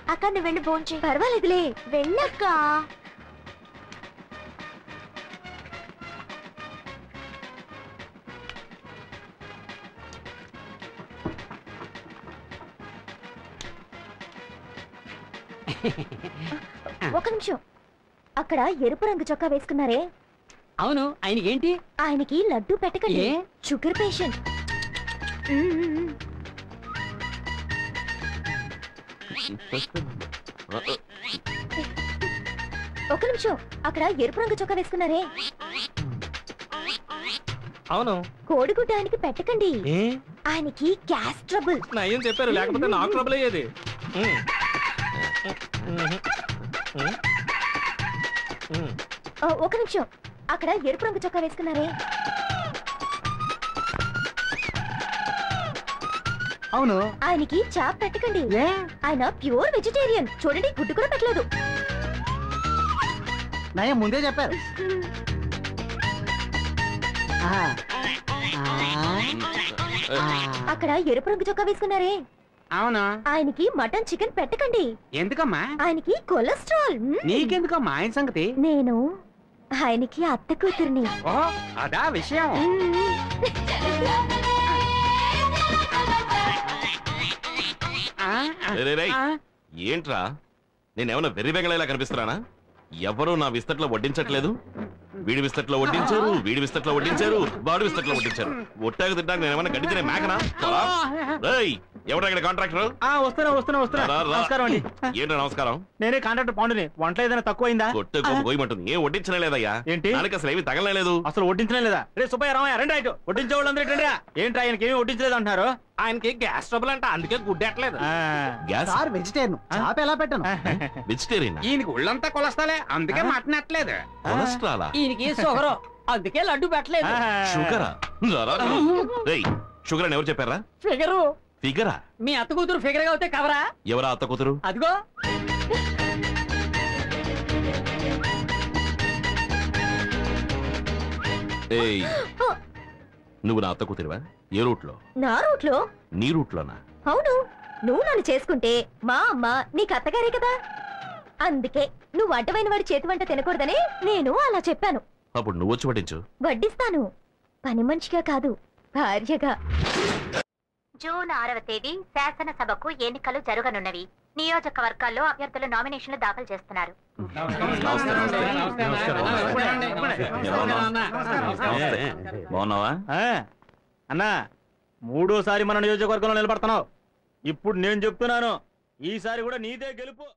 అక్క నువ్వు వెళ్ళి ఫోన్ చేయి పర్వాలేదులే వెళ్ళక్క ఒక నిమిషం అక్కడ ఎరుపు రంగు చొక్కా వేసుకున్నారే అవును ఆయనకి ఏంటి ఆయనకి లడ్డు పెట్టకండి ఏ? షుగర్ పేషెంట్ ఒక నిమిషం అక్కడ ఎరుపు రంగు చొక్కా వేసుకున్నారే అవును కోడిగుడ్డ ఆయనకి పెట్టకండి ఏ ఆయనకి గ్యాస్ ట్రబుల్ నా ఏం చెప్పారు లేకపోతే నాకు ట్రబుల్ అయ్యేది ఉమ్. ఉమ్. ఉమ్. ఉమ్. ఆ, ఒక నిమిషం అక్కడ ఎరుపు రంగు చొక్కా వేసుకున్నారే అవును ఆయనకి చాప్ పెట్టకండి ఏ ఆయన ప్యూర్ వెజిటేరియన్ చూడండి గుడ్డు కూడా పెట్టలేదు నయం ముందే చెప్పారు ఆహా. ఆ. అక్కడ ఎరుపు రంగు చొక్కా వేసుకున్నారే అవును ఆయనకి మటన్ చికెన్ పెట్టకండి ఎందుకమ్మా ఆయనకి కొలెస్ట్రాల్ మ్మ్. నీకెందుకమ్మా ఆయన సంగతి నేను ఆయనకి అత్త కూతుర్ని ఓ అదా విషయం మ్మ్. ఆ, ఆ, రేయ్, రేయ్, రేయ్. ఆ. ఏంట్రా నేనేమన్నా వెర్రి వెగలేలా కనిపిస్తున్నానా ఎవరు నా విస్తట్లో వడ్డించట్లేదు వీడి విస్తట్లో వడ్డించారు వీడి విస్తట్లో వడ్డించారు వాడి విస్తట్లో వడ్డించారు ఒట్టాకు తింటాక నేను ఏమన్నా గడ్డి తినే మేకనా పోరా. రేయ్ ఎవడా ఇక్కడ కాంట్రాక్టర్ ఆ వస్తున్నా వస్తున్నా వస్తున్నా రా, రా. నమస్కారం అండి ఏంట్రా నమస్కారం నేనే కాంట్రాక్టర్ పాండుని వంట ఏదైనా తక్కువైందా కొట్టు గొప్ప గోయమంటుంది ఏం వడ్డించనే లేదయ్యా ఏంటి? దానికి అసలు ఏమి తగలలేదు అసలు వడ్డించనే లేదా రే సుబ్బయ్య రామయ్య రండి రైట్ వడ్డించే వాళ్ళందరూ ఏంటండి ఏంటి ఆయనకి ఏమీ వడ్డించలేదు అంటున్నారు ఆయనకి గ్యాస్ ట్రబుల్ అంట అందుకే గుడ్డెట్లేదు ఆ. గ్యాస్ సార్ వెజిటేరియన్ చాప ఎలా పెట్టను వెజిటేరియన్ ఈయనకి ఒళ్ళంతా కొలస్తాలే అందుకే మటన్ ఎట్లేదు కొలెస్ట్రాలా ఈయనకి షుగర్ అందుకే లడ్డు పెట్టలేదు ఆ. షుగరా రా, రా. రేయ్ షుగర్ అని ఎవరు చెప్పారా ఫిగరు ఫిగరా మీ అత్త కూతురు ఫిగర్ గా అవుతే కవరా ఎవరా అత్త కూతురు అదిగో ఏయ్ నువ్వు నా అత్త కూతురువా ఏ రూట్లో నా రూట్లో నీ రూట్లోనా అవును నువ్వు నన్ను చేసుకుంటే మా అమ్మ నీకు అత్తగారే కదా అందుకే నువ్వు అడ్డమైన వాడి చేతి వంట తినకూడదని నేను అలా చెప్పాను అప్పుడు నువ్వు వచ్చి వడ్డించు వడ్డిస్తాను పని మనిషిగా కాదు భార్యగా జూన్ ఆరవ తేదీ శాసనసభకు ఎన్నికలు జరగనున్నవి నియోజకవర్గాల్లో అభ్యర్థులు నామినేషన్లు దాఖలు చేస్తున్నారు బాగున్నావా ఆ. అన్నా మూడోసారి మన నియోజకవర్గంలో నిలబడుతున్నావు ఇప్పుడు నేను చెప్తున్నాను ఈసారి కూడా నీదే గెలుపు